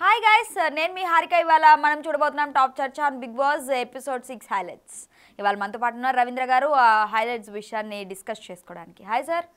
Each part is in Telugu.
హాయ్ గైస్ నేను మీ హారిక ఇవాళ మనం చూడబోతున్నాం టాప్ చర్చ on Bigg Boss episode six highlights ఇవాళ మనతో పాటు ఉన్నారు రవీంద్ర గారు ఆ హైలైట్స్ విషయాన్ని డిస్కస్ చేసుకోవడానికి హాయ్ సార్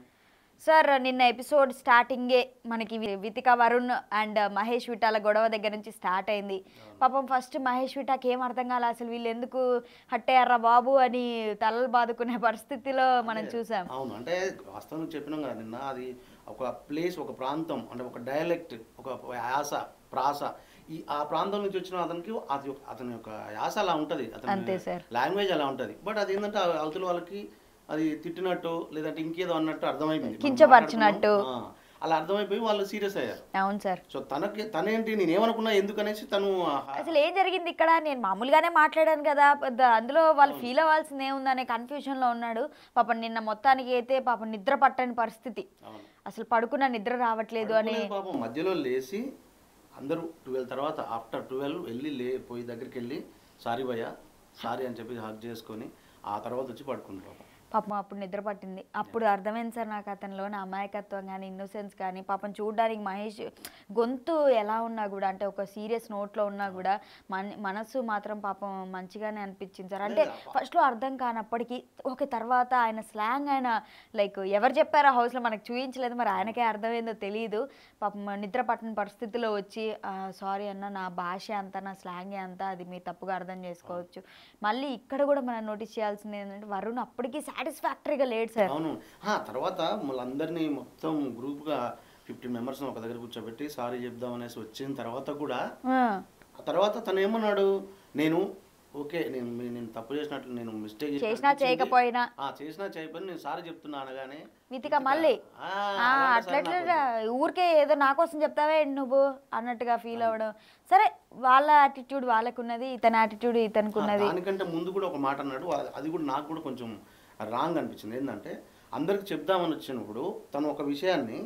సార్ నిన్న ఎపిసోడ్ స్టార్టింగే మనకి వి- వితిక వరుణ్ అండ్ మహేష్ విటాల గొడవ దగ్గర నుంచి స్టార్ట్ అయింది పాపం ఫస్ట్ మహేష్ విటాకి ఏం అర్థం కాలే అసలు వీళ్ళు ఎందుకు హట్టయ్యారా బాబు అని తలలు బాదుకునే పరిస్థితిలో మనం చూసాం అవును అంటే వాస్తవం చెప్పినాం కదా నిన్న అది ఒక ప్లేస్ ఒక ప్రాంతం అంటే ఒక డయలెక్ట్ ఒక యాస ప్రాస ఈ ఆ ప్రాంతం నుంచి వచ్చిన అతనికి అది ఒక- అతని యొక్క యాస అలా ఉంటుంది అంతే అతని సార్. లాంగ్వేజ్ అలా ఉంటుంది బట్ అది ఏంటంటే ఆ అవతల వాళ్ళకి అది తిట్టినట్టు లేదంటే ఇంకేదో అన్నట్టు అర్థమైపోయింది మనం కించపరిచినట్టు. మాట్లాడుకున్నాం, ఆ, అలా అర్థమైపోయి వాళ్ళు సీరియస్ అయ్యారు అవును సార్ సో తనకి తనేంటి నేను ఏమనుకున్నా ఎందుకనేసి తను ఆ- అసలు ఏం జరిగింది ఇక్కడ నేను మామూలుగానే మాట్లాడాను కదా పెద్ద అందులో వాళ్ళు ఫీల్ అవ్వాల్సింది ఏముందనే కన్ఫ్యూజన్లో ఉన్నాడు పాపం నిన్న మొత్తానికి అయితే పాపం నిద్ర పట్టని పరిస్థితి అవును. అసలు పడుకున్న నిద్ర రావట్లేదు అని పడుకునే పాపం మధ్యలో లేచి అందరూ ట్వెల్వ్ తర్వాత ఆఫ్టర్ ట్వెల్వ్ వెళ్ళి లే పోయి దగ్గరికి వెళ్ళి సారీ భయ్య సారీ అని చెప్పి హక్ చేసుకొని ఆ తర్వాత వచ్చి పడుకుంది పాపం పాపం అప్పుడు నిద్ర పట్టింది అప్పుడు అర్థమైంది సార్ నాకు అతనిలోని అమాయకత్వం కానీ ఇన్నోసెన్స్ కానీ పాపం చూడడానికి మహేష్ గొంతు ఎలా ఉన్నా కూడా అంటే ఒక సీరియస్ నోట్లో ఉన్నా కూడా మన మనసు మాత్రం పాపం మంచిగానే అనిపించింది సార్ అంటే ఫస్ట్లో అర్థం కానప్పటికీ ఓకే తర్వాత ఆయన స్లాంగ్ ఆయన లైక్ ఎవరు చెప్పారో హౌస్లో మనకు చూపించలేదు మరి ఆయనకే అర్థమైందో తెలియదు పాపం నిద్ర పట్టని పరిస్థితిలో వచ్చి సారీ అన్న నా భాష అంతా నా స్లాంగే అంతా అది మీరు తప్పుగా అర్థం చేసుకోవచ్చు మళ్ళీ ఇక్కడ కూడా మనం నోటీస్ చేయాల్సింది ఏంటంటే వరుణ్ అప్పటికి సాటిస్ఫాక్టరీగా లేడు సార్ అవును ఆ తర్వాత వాళ్ళందరినీ మొత్తం గ్రూప్గా ఫిఫ్టీన్ మెంబర్స్ ఒక దగ్గర కూర్చోబెట్టి సారీ చెప్దాం అనేసి వచ్చిన తర్వాత కూడా ఆ, ఆ తర్వాత తను ఏమన్నాడు నేను ఓకే నేను మీ- నేను తప్పు చేసినట్లు నేను మిస్టేక్ చేసినా చేయకపోయినా చేసినా చేయకపోయినా నేను సారీ చెప్తున్నా అనగానే వితిక మళ్ళీ ఆ, ఆ, అలాంటి అట్లా సారీ అట్లా నాకు ఊరికే ఏదో నా కోసం చెప్తావే ఏంటి నువ్వు అన్నట్టుగా ఫీల్ అవ్వడం సరే వాళ్ళ యాటిట్యూడ్ వాళ్ళకున్నది ఇతని యాటిట్యూడ్ ఇతనికి ఆ, ఉన్నది దానికంటే ముందు కూడా ఒక మాట అన్నాడు అది- అది కూడా నాకు కూడా కొంచెం రాంగ్ అనిపించింది ఏంటంటే అందరికి చెప్దామని వచ్చినప్పుడు తను ఒక విషయాన్ని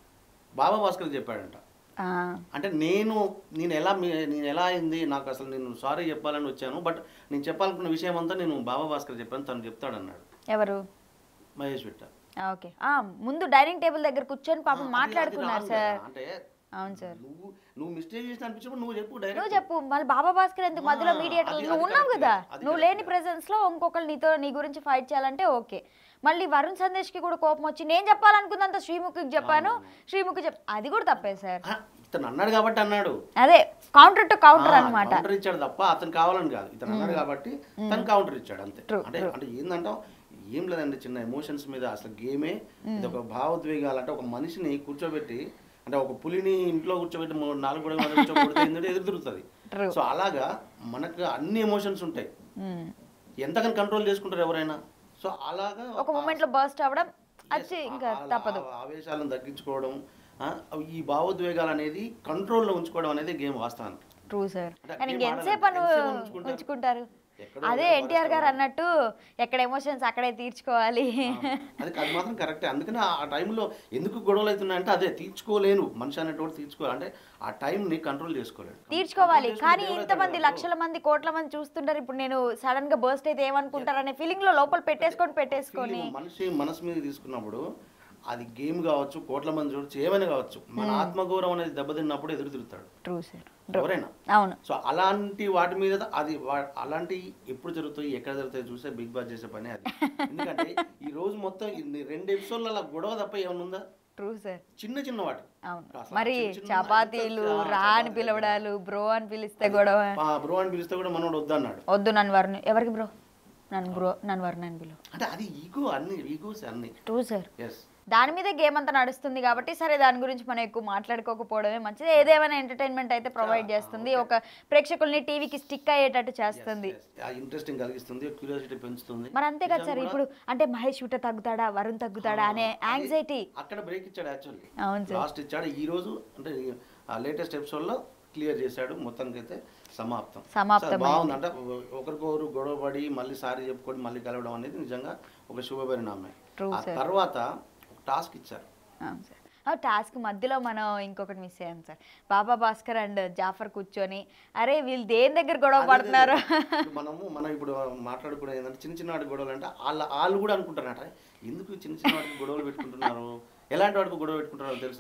బాబా భాస్కర్ చెప్పాడంట ఆ, అంటే నేను నేను ఎలా మీ- నేను ఎలా అయింది నాకు అసలు నేను సారీ చెప్పాలని వచ్చాను బట్ నేను చెప్పాలనుకున్న విషయం అంతా నేను బాబా భాస్కర్ చెప్పాను తను చెప్తాడన్నాడు ఎవరు మహేష్ విట్ట ఆ, ఓకే ఆ, ముందు డైనింగ్ టేబుల్ దగ్గర కూర్చొని పాపం అది- అది మాట్లాడుకున్నారు wrong సార్ కదా. అంటే అవును సార్ నువ్వు నువ్వు మిస్టేక్ చేసిన అనిపించినప్పుడు నువ్వు చెప్పు నువ్వు డైరెక్ట్ చెప్పు మళ్ళీ బాబా భాస్కర్ ఎందుకు మధ్యలో ఆ, మీడియేటర్ అది- నువ్వు అది ఉన్నావు correct. కదా అది నువ్వు correct. లేని ప్రెసెన్స్ లో ఇంకొకరు నీతో నీ గురించి ఫైట్ చేయాలంటే ఓకే మళ్ళీ వరుణ్ సందేశ్ కి కూడా కోపం వచ్చి నేను చెప్పాలనుకున్నంత శ్రీముఖికి చెప్పాను శ్రీముఖి చెప్ అది కూడా తప్పే సార్ ఆ, ఇతను అన్నాడు కాబట్టి అన్నాడు అదే కౌంటర్ టు కౌంటర్ అన్నమాట కౌంటర్ ఇచ్చాడు తప్ప అతను కావాలని కాదు ఇతను అన్నాడు కాబట్టి తను కౌంటర్ ఇచ్చాడు అంతే True, అంటే అంటే ఏందంటాం ఏం లేదండి చిన్న ఎమోషన్స్ మీద అసలు గేమే ఇది ఒక భావోద్వేగాలు అంటే ఒక మనిషిని కూర్చోబెట్టి అంటే ఒక పులిని ఇంట్లో కూర్చోబెట్టి మూడు నాలుగు గోడల మధ్య కూర్చోబెడితే ఏంటంటే ఎదురు తిరుగుతుంది True. సో అలాగా మనకు అన్ని ఎమోషన్స్ ఉంటాయి ఉమ్. ఎంతకని కంట్రోల్ చేసుకుంటారు ఎవరైనా సో అలాగా ఒక మూమెంట్ లో బర్స్ట్ అవ్వడం అది Yes, ఇంకా ఆ- ఆ- తప్పదు ఆ ఆవేశాలను తగ్గించుకోవడం ఆ, ఈ భావోద్వేగాలు అనేది కంట్రోల్లో ఉంచుకోవడం అనేది గేమ్ వాస్తవానికి ట్రూ సార్ అంటే కానీ game ఇంకెంతసేపు ఆడాలి. అను ఎంతసేపు ఉంచుకుంటారు? ఉంచుకుంటారు ఎక్కడో అదే ఏదో ఎన్టీఆర్ గారు పడేస్తారు. అన్నట్టు ఎక్కడ ఎమోషన్స్ అక్కడే తీర్చుకోవాలి అది అది మాత్రం కరెక్టే అందుకని ఆ టైంలో ఎందుకు గొడవలు అవుతున్నాయంటే అదే తీర్చుకోలేను మనిషి అనేటోడు తీర్చుకోవాలి అంటే ఆ టైంని కంట్రోల్ చేసుకోలేడు తీర్చుకోవాలి Control కానీ చేసుకుంటే ఇంతమంది ఎవరైతే లక్షల మంది కోట్ల మంది చూస్తుంటారు ఇప్పుడు నేను సడన్ గా బర్స్ట్ అయితే ఏమనుకుంటారు అనే ఫీలింగ్ లో లోపల పెట్టేసుకొని పెట్టేసుకొని feeling మనిషి మనసు మీద తీసుకున్నప్పుడు అది గేమ్ కావచ్చు కోట్ల మంది చూడొచ్చు ఏమైనా కావచ్చు మన ఆత్మగౌరవం అనేది దెబ్బతిన్నప్పుడు ఎదురు తిరుగుతాడు ట్రూ సార్ ఎవరైనా అవును సో అలాంటి వాటి మీద అది వా- అలాంటి ఎప్పుడు జరుగుతాయి ఎక్కడ జరుగుతాయి చూసే బిగ్ బాస్ చేసే పని అది ఎందుకంటే ఈ రోజు మొత్తం ఇన్ని రెండు ఎపిసోడ్ల అలా గొడవ తప్ప ఏమన్నా ఉందా ట్రూ సార్ చిన్న చిన్న వాటి అవును అసలు మరి చిన్న చిన్న చపాతీలు ఎంత- ఆ, రా అని చపాతీలు. పిలవడాలు బ్రో అని పిలిస్తే గొడవ ఆ బ్రో అని పిలిస్తే కూడా మనోడు వద్దన్నాడు వద్దు నన్ను వరుణ్ ఎవరికి బ్రో నన్ను బ్రో నన్ను వరుణ్ అని పిలువు అంటే అది ఈగో అన్ని ఈగోస్ అన్ని ట్రూ సార్ ఎస్ దాని మీద గేమ్ అంతా నడుస్తుంది కాబట్టి సరే దాని గురించి మనం ఎక్కువ మాట్లాడుకోకపోవడమే మంచిది ఏదేమైనా ఎంటర్టైన్మెంట్ అయితే ప్రొవైడ్ చేస్తుంది ఒక ప్రేక్షకుల్ని టీవీకి స్టిక్ అయ్యేటట్టు చేస్తుంది ఇంట్రెస్టింగ్ కలిగిస్తుంది క్యూరియాసిటీ పెంచుతుంది మరి అంతే కదా సార్ ఇప్పుడు అంటే మహేష్ విట తగ్గుతాడా వరుణ్ తగ్గుతాడా అనే యాంగ్జైటీ అక్కడ బ్రేక్ ఇచ్చాడు యాక్చువల్లీ అవును సార్ లాస్ట్ ఇచ్చాడు ఈ రోజు అంటే లేటెస్ట్ ఎపిసోడ్ లో క్లియర్ చేశాడు మొత్తానికి అయితే సమాప్తం సమాప్తం సో బాగుంది అంటే ఒకరికొకరు గొడవ పడి మళ్ళీ సారీ చెప్పుకొని మళ్ళీ కలవడం అనేది నిజంగా ఒక శుభపరిణామం True, ఆ sir. తర్వాత టాస్క్ ఇచ్చారు అవును సార్ ఆ టాస్క్ మధ్యలో మనం ఇంకొకటి మిస్ అయ్యాం సార్ బాబా భాస్కర్ అండ్ జాఫర్ కూర్చొని అరే వీళ్ళు దేని దగ్గర గొడవ అదే, అదే, పడుతున్నారు అదే. ఇప్పుడు మనము మనం ఇప్పుడు మాట్లాడుకునేది ఏంటంటే చిన్న చిన్న వాటి గొడవలు అంటే వాళ్ళ వాళ్ళు కూడా అనుకుంటారట ఎందుకు చిన్న చిన్న వాటికి గొడవలు పెట్టుకుంటున్నారు ఎలాంటి వాటికి గొడవ పెట్టుకుంటున్నారో తెలుసా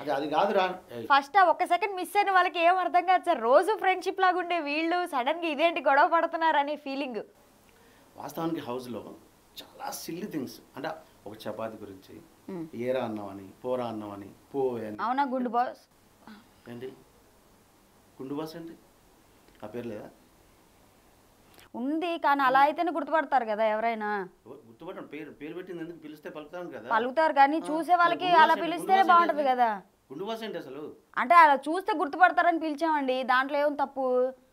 అది అది కాదురా ఏయ్, ఫస్ట్ ఆ ఒక్క సెకండ్ మిస్ అయిన వాళ్ళకి ఏం అర్థం కాదు సార్ రోజు ఫ్రెండ్షిప్ లాగా ఉండే వీళ్ళు సడన్ గా ఇదేంటి గొడవ పడుతున్నారు అనే ఫీలింగ్ వాస్తవానికి హౌస్లో చాలా సిల్లీ థింగ్స్ అంటే ఒక చపాతి గురించి ఏరా అన్నామని పోరా అన్నామని పోవే అని అవునా గుండు బాస్ ఏంటి గుండు బాస్ ఏంటి ఆ పేరు లేదా ఉంది కానీ అలా అయితేనే గుర్తుపడతారు కదా ఎవరైనా ఎవరు గుర్తుపట్టండి పేరు పేరు పెట్టింది ఎందుకు పిలిస్తే పలుకుతాను కదా పలుకుతారు కానీ చూసే వాళ్ళకి గుండు అలా బాస్ ఏంటి? పిలిస్తేనే గుండు బాస్ బాగుంటది ఏంటి? కదా గుండు బాస్ ఏంటి అసలు అంటే అలా చూస్తే గుర్తుపడతారని పిలిచామండి దాంట్లో ఏం తప్పు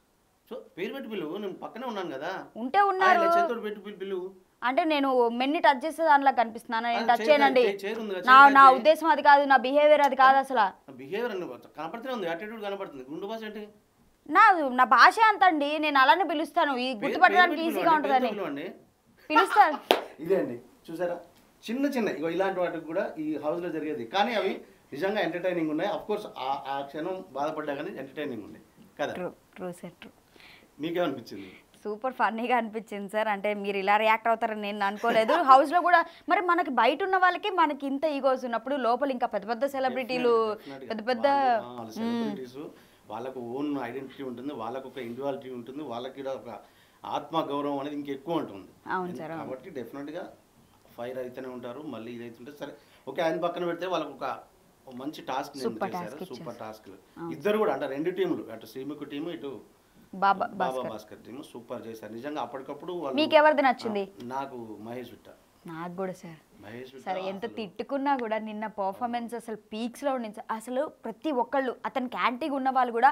సో పేరు పెట్టి పిలువు నేను పక్కనే ఉన్నాను కదా ఉంటే ఉన్నారు ఆయన చేతితో పెట్టి పిలు పిలువు అంటే నేను మెన్ని టచ్ చేస్తే దాంట్లో కనిపిస్తున్నాను నేను ఆ, టచ్ చేయి- చేయనండి చేయి- చేయి ఉంది కదా, నా చేయి నా చేయి. ఉద్దేశం అది కాదు నా బిహేవియర్ అది కాదు అసలు బిహేవియర్ కనపడుతూనే ఉంది యాటిట్యూడ్ కనపడుతుంది గుండు బాస్ ఏంటి నా నా భాష అంత అండి నేను అలానే పిలుస్తాను ఈ పేరు- గుర్తుపట్టడానికి పేరు పెట్టి ఈజీగా పిలవండి, ఉంటుందని పేరుతో పిలవండి. పిలుస్తాను ఇదే అండి చూసారా చిన్న చిన్న ఇగో ఇలాంటి వాటికి కూడా ఈ హౌస్ లో జరిగేది కానీ అవి నిజంగా ఎంటర్టైనింగ్ ఉన్నాయి అఫ్ కోర్స్ ఆ క్షణం బాధపడ్డా కానీ ఎంటర్టైనింగ్ ఉంది కదా ట్రూ ట్రూ సార్ ట్రూ మీకేమనిపించింది సూపర్ ఫన్నీగా అనిపించింది సార్ అంటే మీరు ఇలా రియాక్ట్ అవుతారని నేను అనుకోలేదు హౌస్ లో కూడా మరి మనకి బయట ఉన్న వాళ్ళకి మనకి ఇంత ఈగోస్ ఉన్నప్పుడు లోపల ఇంకా పెద్ద పెద్ద సెలబ్రిటీలు Definitely, పెద్ద definitely. పెద్ద వాళ్ళు, ఆ, వాళ్ళ సెలబ్రిటీస్ వాళ్ళకు ఓన్ ఐడెంటిటీ ఉంటుంది వాళ్ళకు ఒక ఇండివిజువాలిటీ ఉంటుంది వాళ్ళకి కూడా ఒక ఆత్మ గౌరవం అనేది ఇంకెక్కువ ఉంటుంది అవును సార్, అవును. కాబట్టి డెఫినెట్ గా ఫైర్ అయితేనే ఉంటారు మళ్ళీ ఇదైతుంటే సరే ఓకే ఆయన పక్కన పెడితే వాళ్ళకు ఒక ఒక మంచి టాస్క్ Super చేశారు task సూపర్ టాస్క్ ఇద్దరు కూడా అంటే రెండు టీములు అటు శ్రీముఖి టీము ఇటు బాబా బాబా భాస్కర్ భాస్కర్ టీము సూపర్ చేశారు నిజంగా అప్పటికప్పుడు వాళ్ళు మీకు ఎవరిది నచ్చింది ఆ, నాకు మహేష్ విట్ట నాకు కూడా సార్ మహేష్ విట్ట సరే ఎంత అసలు- తిట్టుకున్నా కూడా నిన్న పర్ఫార్మెన్స్ అసలు పీక్స్ లో ఉండింది సార్. అసలు ప్రతి ఒక్కళ్ళు అతనికి యాంటీగా ఉన్న వాళ్ళు కూడా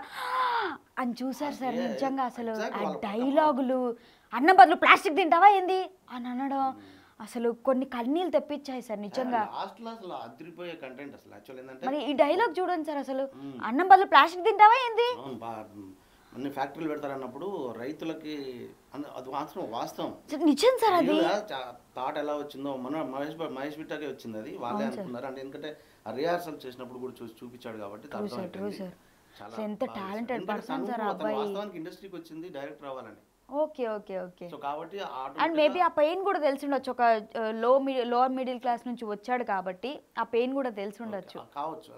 అని చూసారు సార్ అదే, నిజంగా అసలు exactly ఆ వాళ్ళ పక్క డైలాగులు అన్నం బదులు ప్లాస్టిక్ తింటావా ఏంది అని అనడం అసలు కొన్ని కన్నీళ్ళు తెప్పించాయి సార్ నిజంగా లాస్ట్ లో అసలు అదిరిపోయే కంటెంట్ అసలు యాక్చువల్ ఏంటంటే మరి ఈ డైలాగ్ చూడండి సార్ అసలు అన్నం బదులు ప్లాస్టిక్ తింటావా ఏంది అవును, బా- అన్ని ఫ్యాక్టరీలు పెడతారన్నప్పుడు రైతులకి అన్న- అది మాత్రం వాస్తవం సార్, నిజం సార్ అది థాట్ ఎలా వచ్చిందో మన మహేష్ బా- మహేష్ బిట్టాకే వచ్చింది అది వాళ్ళే అనుకున్నారు అంటే ఎందుకంటే ఆ రిహార్సల్ చేసినప్పుడు కూడా చూసి చూపించాడు కాబట్టి True sir, true sir. అసలు ఎంత talented person sir ఆ అబ్బాయి. వాస్తవానికి ఇండస్ట్రీకి వచ్చింది డైరెక్టర్ అవ్వాలని ఓకే ఓకే ఓకే సో కాబట్టి అండ్ మేబీ ఆ పెయిన్ కూడా తెలిసి ఉండొచ్చు ఒక లో లోవర్ మిడిల్ క్లాస్ నుంచి వచ్చాడు కాబట్టి ఆ పెయిన్ కూడా తెలిసి ఉండొచ్చు కావచ్చు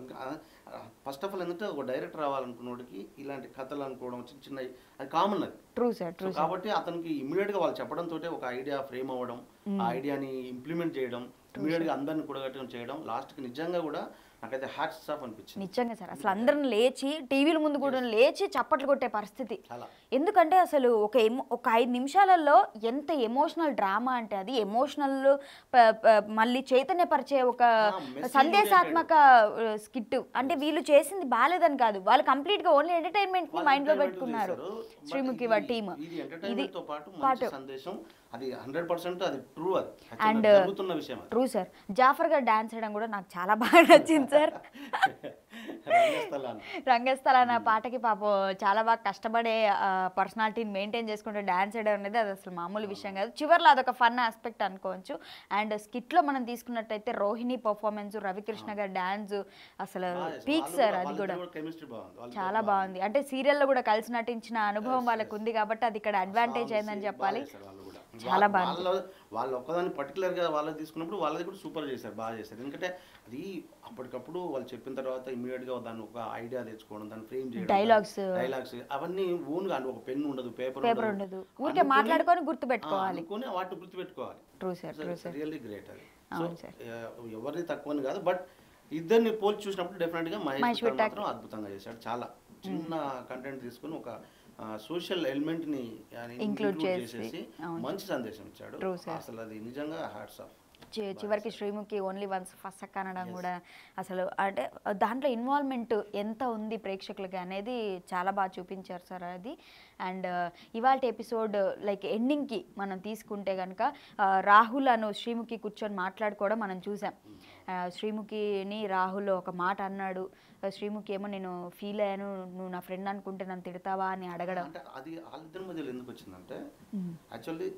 ఫస్ట్ ఆఫ్ ఆల్ ఏంటంటే ఒక డైరెక్టర్ అవ్వాలనుకున్నోడికి ఇలాంటి కథలు అనుకోవడం చిన్న చిన్న అది కామన్ అది ట్రూ సార్ సో ట్రూ కాబట్టి అతనికి ఇమీడియట్ గా వాళ్ళు చెప్పడం తోటే ఒక ఐడియా ఫ్రేమ్ అవ్వడం ఆ ఐడియాని ఇంప్లిమెంట్ చేయడం ఇమీడియట్ గా అందరిని కూడగట్టడం చేయడం లాస్ట్ కి నిజంగా కూడా నాకైతే హ్యాట్స్ ఆఫ్ అనిపించింది నిజంగా సార్ అసలు అందరం లేచి టీవీల ముందు కూడా లేచి చప్పట్లు కొట్టే పరిస్థితి చాలా ఎందుకంటే అసలు ఒక ఎమో ఒక ఐదు నిమిషాలలో ఎంత ఎమోషనల్ డ్రామా అంటే అది ఎమోషనల్ మళ్ళీ చైతన్యపరిచే ఒక ఆ, message సందేశాత్మక స్కిట్ అంటే వీళ్ళు చేసింది బాగాలేదని కాదు వాళ్ళు కంప్లీట్ గా ఓన్లీ ఎంటర్టైన్మెంట్ ని వాళ్ళు మైండ్ లో entertainment పెట్టుకున్నారు చేశారు. But శ్రీముఖి ఇది- వాళ్ళ టీమ్ ఇది ఎంటర్టైన్మెంట్ తో పాటు మంచి పాటు. సందేశం అది హండ్రెడ్ పర్సెంట్ అది ట్రూ అది And, Actually జరుగుతున్న విషయం అది ట్రూ సార్ జాఫర్ గారు డాన్స్ చేయడం కూడా నాకు చాలా బాగా నచ్చింది సార్ రంగస్థలాన్ని. రంగస్థల అన్న పాటకి పాపం చాలా బాగా కష్టపడే పర్సనాలిటీని మెయింటైన్ చేసుకుంటూ డాన్స్ చేయడం అనేది అది అసలు మామూలు విషయం కాదు చివరిలో అదొక ఫన్ ఆస్పెక్ట్ అనుకోవచ్చు అండ్ స్కిట్లో మనం తీసుకున్నట్టయితే రోహిణి పర్ఫార్మెన్స్ రవికృష్ణ గారి డాన్స్ అసలు బాగా చేశారు. పీక్ వాళ్ళు సార్ కూడా- అది కూడా వాళ్ళిద్దరు కెమిస్ట్రీ బాగుంది వాళ్ళిద్దరు చాలా బాగుంది అంటే సీరియల్లో కూడా కలిసి నటించిన అనుభవం వాళ్ళకు ఉంది కాబట్టి అది ఇక్కడ అడ్వాంటేజ్ అయిందని చెప్పాలి బాగా చేశారు వాళ్ళు కూడా. చాలా వా- బాగుంది. వాళ్ళ వాళ్ళు ఒక్కదాన్ని పర్టికులర్ గా వాళ్ళది తీసుకున్నప్పుడు వాళ్ళది కూడా సూపర్ చేశారు బాగా చేశారు ఎందుకంటే అది అప్పటికప్పుడు వాళ్ళు చెప్పిన తర్వాత ఇమీడియట్ గా దాన్ని ఒక ఐడియా తెచ్చుకోవడం దాన్ని ఫ్రేమ్ చేయడం Dialogues. డైలాగ్స్ అవన్నీ ఓన్ గా అంటే ఒక పెన్ ఉండదు పేపర్ పేపర్ ఉండదు ఊరికే మాట్లాడుకొని గుర్తుపెట్టుకోవాలి అనుకుని వాటిని గుర్తుపెట్టుకోవాలి true sir true sir really great అది సో అవును సార్. ఎవరిని తక్కువని కాదు బట్ ఇద్దరిని పోల్చి చూసినప్పుడు డెఫినెట్ గా మహేష్ మహేష్ విఠాల్ విఠాల్. మాత్రం అద్భుతంగా చేశాడు చాలా చిన్న కంటెంట్ తీసుకుని ఒక సోషల్ ఎలిమెంట్ ని Include ఇంక్లూడ్ చేసి, చేసేసి అవును. మంచి సందేశం ఇచ్చాడు True, sir. అసలు అది నిజంగా హ్యాట్స్ ఆఫ్ చి- చివరికి శ్రీముఖి ఓన్లీ వన్స్ ఫస్ట్ అనడం కూడా అసలు అంటే దాంట్లో ఇన్వాల్వ్మెంట్ ఎంత ఉంది ప్రేక్షకులకి అనేది చాలా బాగా చూపించారు సార్ అది అండ్ ఇవాళ ఎపిసోడ్ లైక్ ఎండింగ్కి మనం తీసుకుంటే కనుక రాహుల్ అను శ్రీముఖి కూర్చొని మాట్లాడుకోవడం మనం చూసాం ఆ, శ్రీముఖిని రాహుల్ ఒక మాట అన్నాడు ఆ, శ్రీముఖి ఏమో నేను ఫీల్ అయ్యాను నువ్వు నా ఫ్రెండ్ అనుకుంటే నన్ను తిడతావా అని అడగడం అంటే అది వాళ్ళిద్దరి మధ్యలో ఎందుకు వచ్చిందంటే యాక్చువల్లీ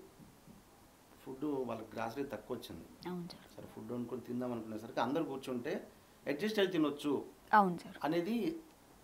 ఫుడ్ వాళ్ళకి గ్రాసరీ తక్కువ వచ్చింది అవును సార్ సరే ఫుడ్ అనుకుని తిందాం అనుకునేసరికి అందరు కూర్చుంటే అడ్జస్ట్ అయి తినొచ్చు అవును సార్ అనేది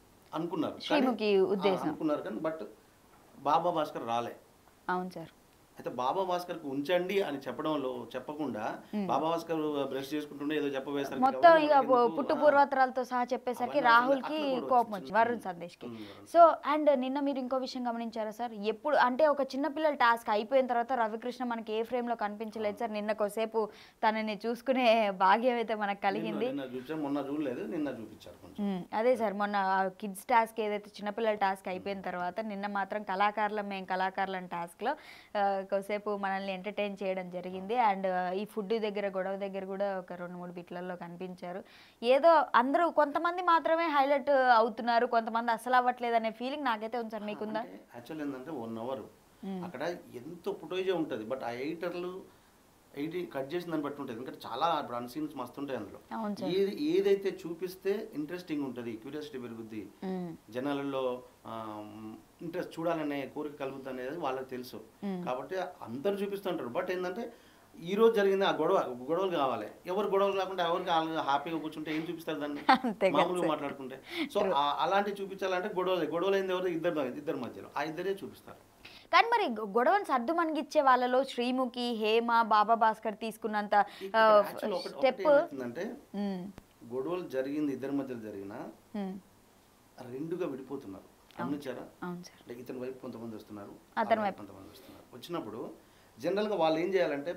అనుకున్నారు కానీ- శ్రీముఖి ఆ, ఉద్దేశం. అనుకున్నారు కానీ బట్ బాబా భాస్కర్ రాలే అవును సార్ అయితే బాబా భాస్కర్కి ఉంచండి అని చెప్పడంలో చెప్పకుండా బాబా భాస్కర్ బ్రష్ చేసుకుంటుండే ఏదో చెప్పవేసరికి మొత్తం ఎవరు ఇక ఎందుకు? పుట్టు ఆ, పూర్వతరాలతో సహా చెప్పేసరికి అవన్నీ రాహుల్కి అట్లా కూడా కోపం వచ్చింది. వచ్చింది వరుణ్ సందేశ్కి ఉమ్, వరుణ్ సో అండ్ నిన్న మీరు ఇంకో విషయం గమనించారా సార్ ఎప్పుడు అంటే ఒక చిన్నపిల్లల టాస్క్ అయిపోయిన తర్వాత రవికృష్ణ మనకి ఏ ఫ్రేమ్ లో కనిపించలేదు సార్ నిన్న కొద్దిసేపు తనని చూసుకునే భాగ్యం అయితే మనకు కలిగింది నిన్న చూసాం మొన్న చూడలేదు నిన్న చూపించారు కొంచెం మ్మ్. అదే సార్ మొన్న కిడ్స్ టాస్క్ ఏదైతే చిన్నపిల్లల టాస్క్ అయిపోయిన తర్వాత నిన్న మాత్రం కళాకారులం మేము కళాకారులం టాస్క్లో కొద్దిసేపు మనల్ని ఎంటర్టైన్ చేయడం జరిగింది అండ్ ఈ ఫుడ్ దగ్గర గొడవ దగ్గర కూడా ఒక రెండు మూడు బిట్లలో కనిపించారు ఏదో అందరూ కొంతమంది మాత్రమే హైలైట్ అవుతున్నారు కొంతమంది అసలు అవ్వట్లేదు అనే ఫీలింగ్ నాకైతే ఉంది సార్ మీకుందా యాక్చువల్ ఏంటంటే వన్ అవర్ అక్కడ ఎంతో ఫుటేజే ఉంటుంది బట్ ఆ ఎడిటర్లు ఎయిటీ కట్ చేసిన దాన్ని బట్టి ఉంటుంది ఎందుకంటే చాలా ఇప్పుడు అన్ సీన్స్ మస్తు ఉంటాయి అందులో అవును సార్ ఏది ఏదైతే చూపిస్తే ఇంట్రెస్టింగ్ ఉంటుంది క్యూరియాసిటీ పెరుగుద్ది మ్మ్. జనాలలో ఇంట్రెస్ట్ చూడాలనే కోరిక కలుగుతుంది అనేది వాళ్ళకి తెలుసు మ్మ్. కాబట్టి అందరు చూపిస్తుంటారు బట్ ఏంటంటే ఈ రోజు జరిగింది ఆ గొడవ గొడవలు కావాలి ఎవరు గొడవలు కాకుండా ఎవరికి వాళ్ళు హ్యాపీగా కూర్చుంటే ఏం చూపిస్తారు దాన్ని అంతే కదా మామూలుగా మాట్లాడుకుంటే సో అలాంటివి చూపించాలంటే గొడవలు గొడవలు అయింది ఎవరు ఇద్దరు ఇద్దరు మధ్యలో ఆ ఇద్దరే చూపిస్తారు కానీ మరి గొ- గొడవను సర్దు మణిగిచ్చే వాళ్ళలో శ్రీముఖి హేమ బాబా భాస్కర్ తీసుకున్నంత ఇక్కడ actually ఒకటి- ఒకటి స్టెప్ ఏమవుతుందంటే గొడవలు జరిగింది ఇద్దరి మధ్యలో జరిగిన రెండుగా విడిపోతున్నారు గమనించారా అవును సార్ అంటే ఇతని వైపు కొంతమంది వస్తున్నారు అతని ఆ వైపు. కొంతమంది వస్తున్నారు వచ్చినప్పుడు జనరల్గా వాళ్ళు ఏం చేయాలంటే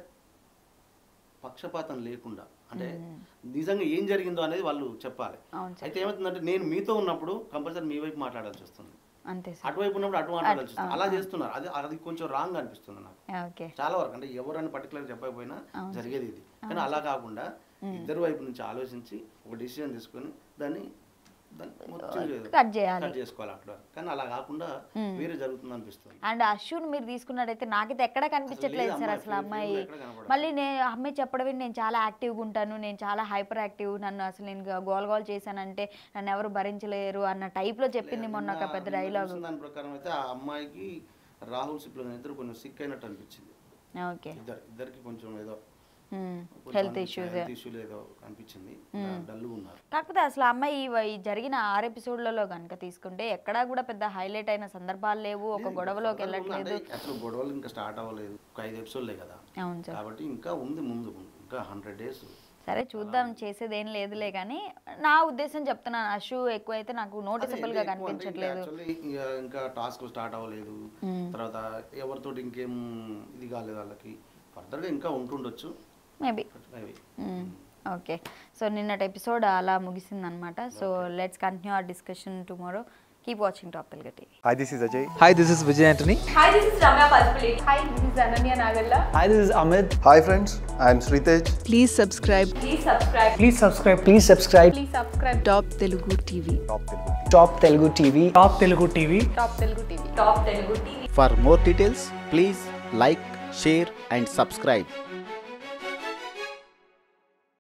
పక్షపాతం లేకుండా అంటే నిజంగా ఏం జరిగిందో అనేది వాళ్ళు చెప్పాలి అవును సార్ అయితే ఏమవుతుందంటే నేను మీతో ఉన్నప్పుడు కంపల్సరీ మీ వైపు మాట్లాడాల్సి వస్తుంది అంతే సార్ అటువైపు ఉన్నప్పుడు అటు మాట్లాడాల్సి వస్తుంది అలా చేస్తున్నారు అది అది కొంచెం రాంగ్ అనిపిస్తుంది నాకు ఓకే చాలా వరకు అంటే ఎవరని పర్టికులర్ చెప్పకపోయినా జరిగేది ఇది కానీ అలా కాకుండా ఇద్దరు వైపు నుంచి ఆలోచించి ఒక డిసిజన్ తీసుకొని దాన్ని దాన్ని మొత్తం కట్ చేయాలి కట్ చేసుకోవాలి అక్కడ కానీ అలా కాకుండా వేరే జరుగుతుంది అనిపిస్తుంది అండ్ అశ్వుని మీరు తీసుకున్నట్టయితే నాకైతే ఎక్కడ కనిపించట్లేదు లేదు సార్ అమ్మాయి, అసలు ఫిల్మ్ అమ్మాయి లో ఎక్కడ కనపడదు. మళ్ళీ నేను అమ్మాయి చెప్పడం విని నేను చాలా యాక్టివ్గా ఉంటాను నేను చాలా హైపర్ యాక్టివ్ నన్ను అసలు నేను గోల్ గోల్ చేశానంటే నన్ను ఎవరు భరించలేరు అన్న టైప్లో చెప్పింది మొన్న ఒక పెద్ద నిన్న డైలాగ్ చూసిన దాని ప్రకారం అయితే ఆ అమ్మాయికి రాహుల్ సిప్లో ఇద్దరు కొంచెం సిక్ అయినట్టు అనిపించింది ఓకే ఇద్దరు ఇద్దరికి కొంచెం ఏదో హెల్త్ ఇష్యూస్ హెల్త్ ఇష్యూలు ఏదో అనిపించింది డల్గా ఉన్నారు కాకపోతే అసలు ఆ అమ్మాయి ఈ- ఈ జరిగిన ఆరు ఎపిసోడ్లలో కనుక తీసుకుంటే ఎక్కడా కూడా పెద్ద హైలైట్ అయిన సందర్భాలు లేవు ఒక గొడవలోకి వెళ్ళట్లేదు అసలు గొడవలు ఇంకా స్టార్ట్ అవ్వలేదు ఒక ఐదు ఎపిసోడ్లే కదా అవును సార్ కాబట్టి ఇంకా ఉంది ముందు ఇంకా హండ్రెడ్ డేస్ సరే చూద్దాం చేసేది ఏం లేదులే కానీ నా ఉద్దేశం చెప్తున్నాను అషు ఎక్కువైతే నాకు నోటిసబుల్ గా కనిపించట్లేదు ఇంకా టాస్క్ స్టార్ట్ అవ్వలేదు తర్వాత ఎవరితోటి ఇంకేం ఇది కాలేదు వాళ్ళకి ఫర్దర్ గా ఇంకా ఉంటుండొచ్చు మేబీ Maybe. ఓకే సో నిన్నటి ఎపిసోడ్ అలా ముగిసిందనమాట so let's continue our discussion tomorrow keep watching top Telugu TV Hi, this is Ajay. Hi, this is Vijay Antony. Hi, this is Ramya Paspalate. Hi, this is Ananya Nagalla. Hi, this is Amit. Hi, friends. I am Sritej. Please subscribe Please subscribe. Please subscribe. Please subscribe. Please subscribe. Top Telugu TV. Top Telugu TV. Top Telugu TV. Top Telugu TV. Top Telugu TV. For more details, please like, share, and subscribe.